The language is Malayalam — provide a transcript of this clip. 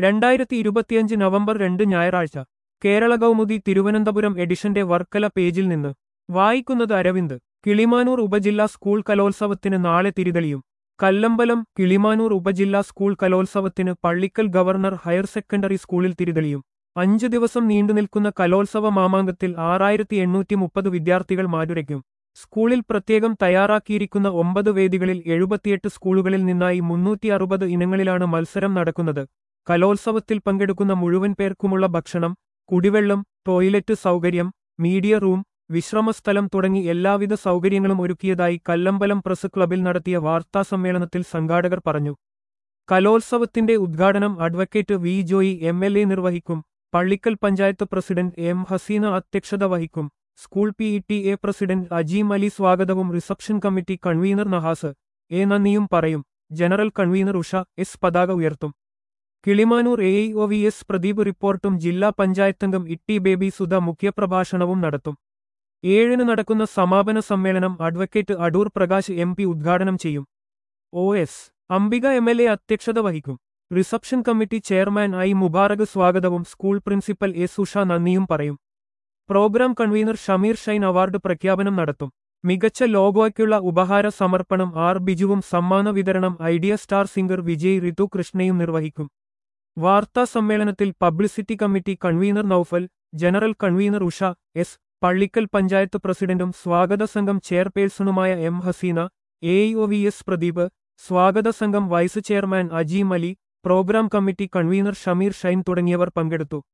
രണ്ടായിരത്തി ഇരുപത്തിയഞ്ച് നവംബർ രണ്ട് ഞായറാഴ്ച കേരള കൗമുദി തിരുവനന്തപുരം എഡിഷന്റെ വർക്കല പേജിൽ നിന്ന് വായിക്കുന്നത് അരവിന്ദ് കിളിമാനൂർ ഉപജില്ലാ സ്കൂൾ കലോത്സവത്തിന് നാളെ തിരിതെളിയും കല്ലമ്പലം കിളിമാനൂർ ഉപജില്ലാ സ്കൂൾ കലോത്സവത്തിന് പള്ളിക്കൽ ഗവർണർ ഹയർ സെക്കൻഡറി സ്കൂളിൽ തിരിതെളിയും അഞ്ചു ദിവസം നീണ്ടുനിൽക്കുന്ന കലോത്സവ മാമാങ്കത്തിൽ ആറായിരത്തി എണ്ണൂറ്റി മുപ്പത് വിദ്യാർത്ഥികൾ മാറ്റുരയ്ക്കും സ്കൂളിൽ പ്രത്യേകം തയ്യാറാക്കിയിരിക്കുന്ന ഒമ്പത് വേദികളിൽ എഴുപത്തിയെട്ട് സ്കൂളുകളിൽ നിന്നായി മുന്നൂറ്റി അറുപത് ഇനങ്ങളിലാണ് മത്സരം നടക്കുന്നത് കലോത്സവത്തിൽ പങ്കെടുക്കുന്ന മുഴുവൻ പേർക്കുമുള്ള ഭക്ഷണം കുടിവെള്ളം ടോയ്ലറ്റ് സൗകര്യം മീഡിയ റൂം വിശ്രമസ്ഥലം തുടങ്ങി എല്ലാവിധ സൗകര്യങ്ങളും ഒരുക്കിയതായി കല്ലമ്പലം പ്രസ് ക്ലബിൽ നടത്തിയ വാർത്താസമ്മേളനത്തിൽ സംഘാടകർ പറഞ്ഞു കലോത്സവത്തിന്റെ ഉദ്ഘാടനം advocate V Joy M L A നിർവഹിക്കും പള്ളിക്കൽ പഞ്ചായത്ത് പ്രസിഡന്റ് എം ഹസീന അധ്യക്ഷത വഹിക്കും school P E T A president Ajeem Ali സ്വാഗതവും reception committee convener Nahas A നന്ദിയും പറയും ജനറൽ കൺവീനർ ഉഷ എസ് പതാക ഉയർത്തും Kilimanoor A I O V S Pradeep റിപ്പോർട്ടും ജില്ലാ പഞ്ചായത്തംഗം ഇട്ടി ബേബി സുധ മുഖ്യപ്രഭാഷണവും നടത്തും ഏഴിന് നടക്കുന്ന സമാപന സമ്മേളനം advocate Adoor Prakash M P ഉദ്ഘാടനം ചെയ്യും O S Ambika M L A അധ്യക്ഷത വഹിക്കും reception committee chairman I Mubarak സ്വാഗതവും സ്കൂൾ പ്രിൻസിപ്പൽ എസ് ഉഷ നന്ദിയും പറയും program convener Shameer Shine award പ്രഖ്യാപനം നടത്തും മികച്ച ലോഗോയ്ക്കുള്ള ഉപഹാര സമർപ്പണം ആർ ബിജുവും സമ്മാന വിതരണം Idea star singer Vijay Rithu കൃഷ്ണയും നിർവഹിക്കും വാർത്താ സമ്മേളനത്തിൽ publicity committee convener Noufal general convener Usha S Pallikkal panchayat പ്രസിഡന്റും സ്വാഗത സംഘം ചെയർപേഴ്സണുമായ M Haseena A O V S Pradeep സ്വാഗത സംഘം vice chairman Ajeem Ali program committee convener Shameer Shine തുടങ്ങിയവർ പങ്കെടുത്തു